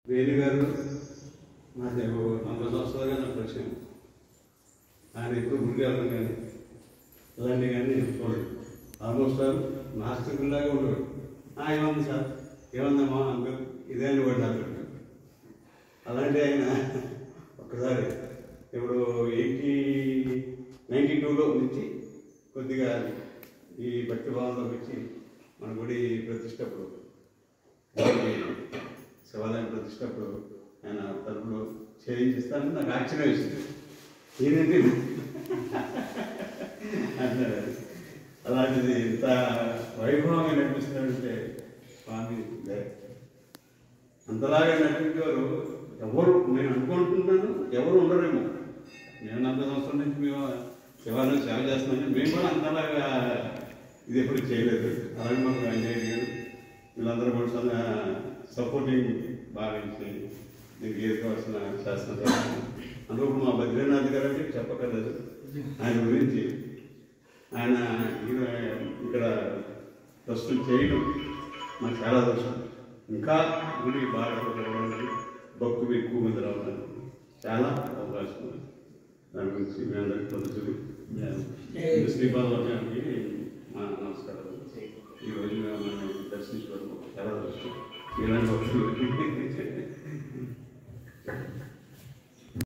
వేణు గారు నాకు నలభై సంవత్సరాలుగా నాకు పరిచయం ఆయన ఎప్పుడు గుడికి వెళ్ళడం కానీ అలాంటివి కానీ చూడలేదు ఆల్మోస్ట్ ఆల్ నాస్తికుల్లాగా ఉండేవాడు "ఆ, ఏముంది సార్ ఏముందమ్మా అంకుల్ ఇదే అని వాడు నాకు అలాంటి ఆయన ఒక్కసారి ఇప్పుడు ఎయిటీ నైంటీ టూలో నుంచి కొద్దిగా ఈ భక్తి భావంలోకి వచ్చి మన గుడి ప్రతిష్టప్పుడు గుడి శివాలయం ప్రతిష్టప్పుడు ఆయన తరపులో చేయించిస్తానని నాకు ఆశ్చర్యం వేసింది ఏంటంటే అన్నాడు అలాంటిది ఇంత వైభవంగా నడిపిస్తున్నాడంటే స్వామి దయ. అంతలాగా నటించేవారు ఎవరు నేను అనుకుంటున్నాను ఎవరు ఉండరేమో నేను నలభై సంవత్సరాల నుంచి మేము శివాలయం సేవ చేస్తున్నాం మేము కూడా అంతలాగా ఇది ఎప్పుడు చేయలేదు అలాగే మాకు అంజయ్య గారు వీళ్ళందరూ కూడా చాలా సపోర్టింగ్ భావించి దీనికి ఏది కావాల్సిన శాసన అందులో ఇప్పుడు మా బద్రీనాథ్ గారు అంటే చెప్పక్కర్లేదు ఆయన గురించి ఆయన ఈ- ఇక్కడ ప్రస్తుతం చేయడం మాకు చాలా దోషం ఇంకా గుడి బాగా జరగడానికి భక్తులు ఎక్కువ మంది రావడానికి చాలా అవకాశం ఉంది దాని గురించి మీ అందరికీ తెలుసు శ్రీపాదకి మా నమస్కారాలు ఈ రోజు మేము దర్శించుకోవడం చాలా దృష్టం ఇలాంటి భక్తులు